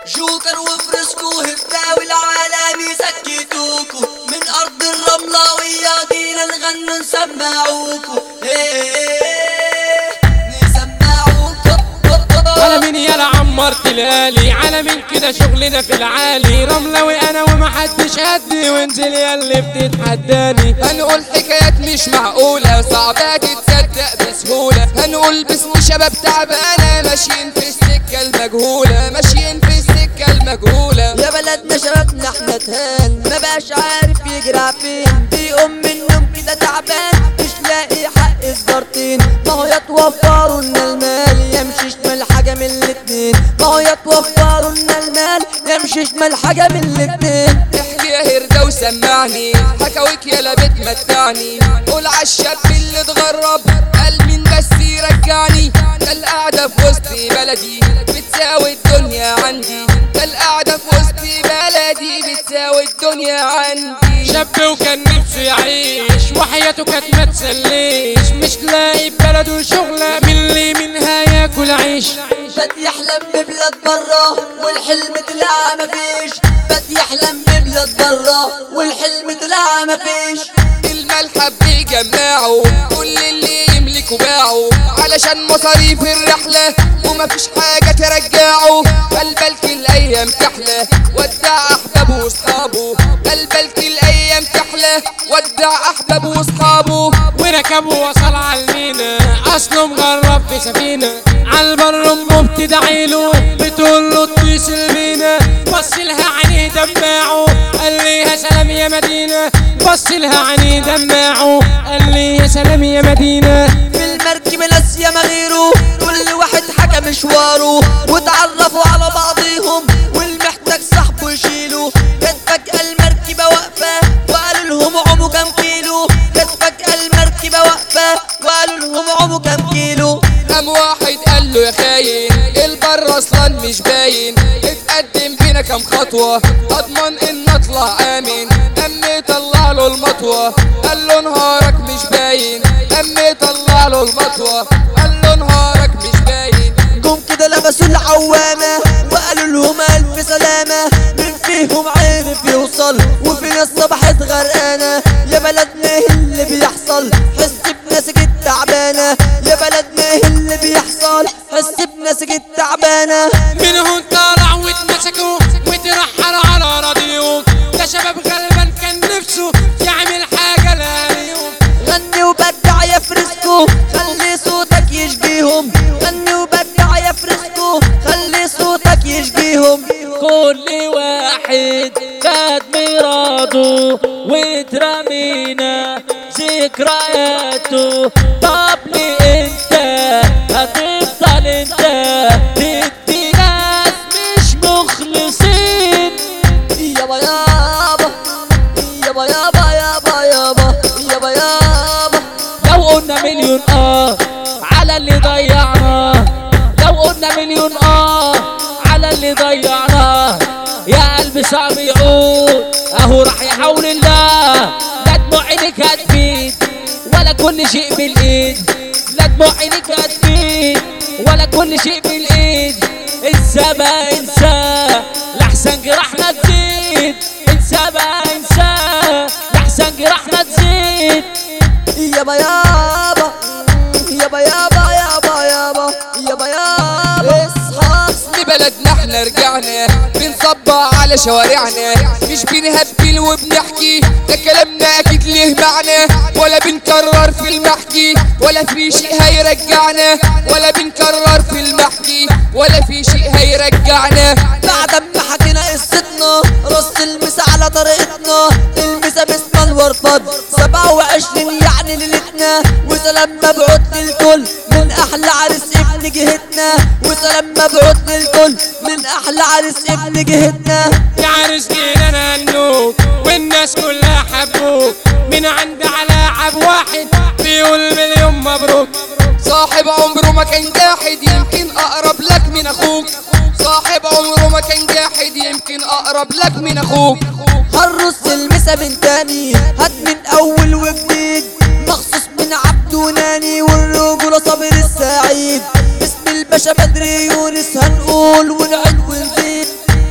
جوكر وفرسكو هفتاوي العالمي سكتوكو من ارض الرملة وياقينا نغنى نسمعوكو إيه، نسمعوكو على مين يلا عمرت الالي على مين كده شغلنا في العالي رملوي انا ومحدش قدي وانزل يا اللي بتتحداني هنقول حكايات مش معقولة صعبة تتصدق بسهولة هنقول باسم شباب تعبانة ماشيين في السكة المجهولة ماشيين في السكة المجهولة يا بلدنا شبابنا احنا تهان ما بقاش عارف يجرى فين بيقوم من النوم كده تعبان مش لاقي حق الزرطين ما هو يتوفروا لنا المال يمشي شمال حاجة من الاتنين ما هو يتوفروا لنا المال يمشي شمال حاجة من الاتنين احكي يا هردة وسمعني حكاويك يلا بتمتعني قول عالشاب اللي اتغرب قال مين بس يرجعني ده القعدة في وسط بلدي بتساوي الدنيا عندي ده القعدة في وسط بلدي بتساوي الدنيا عندي شاب وكان نفسه يعيش وحياته كانت ما تسليش مش لاقي بلده شغلة من اللي منها ياكل عيش بد يحلم ببلاد برا والحلم طلع مفيش بد يحلم ببلاد برا والحلم طلع مفيش الملحب بيجمعوا كل اللي يملكوا باعوا علشان مصاريف الرحلة ومفيش حاجة ترجعه قلبك الأيام تحلى ودع أحبابه وأصحابه قلبك الأيام تحلى ودع أحبابه وأصحابه وركب ووصل عالمينا اصله مغرب في سفينة عالبر امه بتدعيله بتقول له اتصل بينا بص لها عينيه دماعه قال لي يا سلام يا مدينة بص لها عينيه دماعه قال لي يا سلام يا مدينة في المركب ناس ياما غيره كل واحد حكى مشواره وتعرفوا على بعضيهم والمحتاج صاحبه يشيله كانت فجأة المركبة واقفة وقالوا لهم عمو كام كيلو كانت فجأة المركبة واقفة وقالوا لهم عمو كام كيلو قام واحد قال له يا خاين البر اصلا مش باين اتقدم بينا كام خطوة اضمن ان اطلع امن قام طلع له المطوة قال له نهارك مش باين قام طلع له المطوة قال له نهارك مش باين جم كده لبسوا العوامة وقالوا لهم ألف سلامة من فيهم عرف يوصل وفي ناس صبحت غرقانة يا بلدنا ايه اللي بيحصل حس بناسك التعبانة يا بلدنا ايه اللي بيحصل حس بناسك التعبانة منهم طلع واتمسكوا واترحلوا على راضيهم ده شباب غلبان كان نفسه يعمل حاجة لليوم غني وبدع يا فريسكو خلي صوتك يشجيهم غني وبدع يا فريسكو خلي صوتك يشجيهم كل واحد خد ميراده واترمينا ذكرياته طب ليه انت هتفضل انت تدي ناس مش مخلصين يابا يابا يابا يابا يابا يابا يابا يابا لو قلنا مليون اه على اللي ضيعناه لو قلنا مليون اه على اللي ضيعناه يا قلبي صعب يعود اهو راح يحول الله لا دموع عينك هتفيد ولا كل شيء بالايد لا دموع عينك هتفيد ولا كل شيء بالايد انسى بقى انسى لحسن جراحنا تزيد انسى بقى انسى لحسن جراحنا تزيد يابا يابا يابا يابا يابا يابا يابا يابا اصحى اصل بلدنا احنا رجعنا بنصبع على شوارعنا مش بنهبل وبنحكي ده كلامنا اكيد ليه معنى ولا بنكرر في المحكي ولا في شيء هيرجعنا ولا بنكرر في المحكي ولا في شيء هيرجعنا بعد ما حكينا قصتنا رص المسا على طريقتنا المسا باسم الورفض سبعة وعشرين يعني ليلتنا وسلام مبعوث للكل من احلى عريس ابن جهتنا وسلام مبعوث للكل من احلى عريس ابن جهتنا يا عرس جينا نهنوك والناس كلها حبوك من عند على عب واحد بيقول مليون مبروك صاحب عمره ما كان جاحد يمكن اقرب لك من اخوك صاحب عمره ما كان جاحد يمكن اقرب لك من اخوك هنرص المسا من تاني هات من اول وجديد مخصوص من عبد وناني والرجولة صابر السعيد باسم الباشا بدري يونس هنقول ونعد ونزيد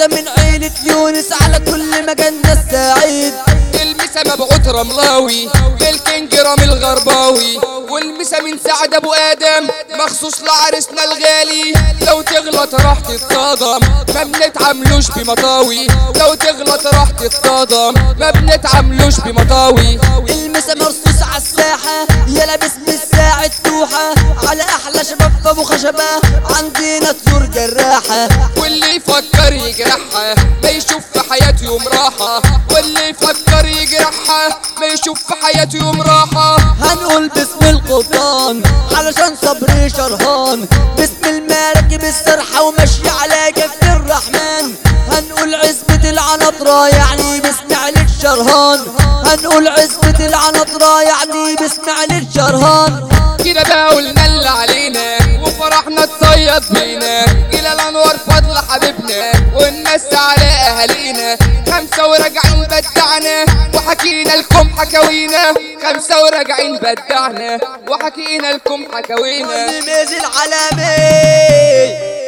المسا من عيلة يونس على كل مكان ناس سعيد المسا مبعوث رملاوي بالكينج رامي الغرباوي والمسا من سعد ابو ادم مخصوص لعرسنا الغالي لو تغلط راح تتصادم ما بنتعاملوش بمطاوي لو تغلط راح تتصادم ما بنتعاملوش بمطاوي المسا مرصوص على الساحة يا لابس من الساعة توحة على أحلى شباب في أبو خشبة عندنا طيور جراحة واللي يفكر يجرحها ما يشوف في حياته يوم راحة واللي يفكر يجرحها ما يشوف في حياته يوم راحة هنقول باسم القبطان علشان صبري شرهان باسم المراكب السرحة وماشي على كف الرحمن هنقول عزبة العنطرة يعني باسم علي الشرهان هنقول عزبة العنطرة يعني باسم علي الشرهان كده بقى قلنا اللي علينا وفرحنا تصيد بينا إلى الأنوار فضل حبيبنا والناس على أهالينا خمسة وراجعين بدعنا وحكينا لكم حكاوينا خمسة وراجعين بدعنا وحكينا لكم حكاوينا ميزي العالمي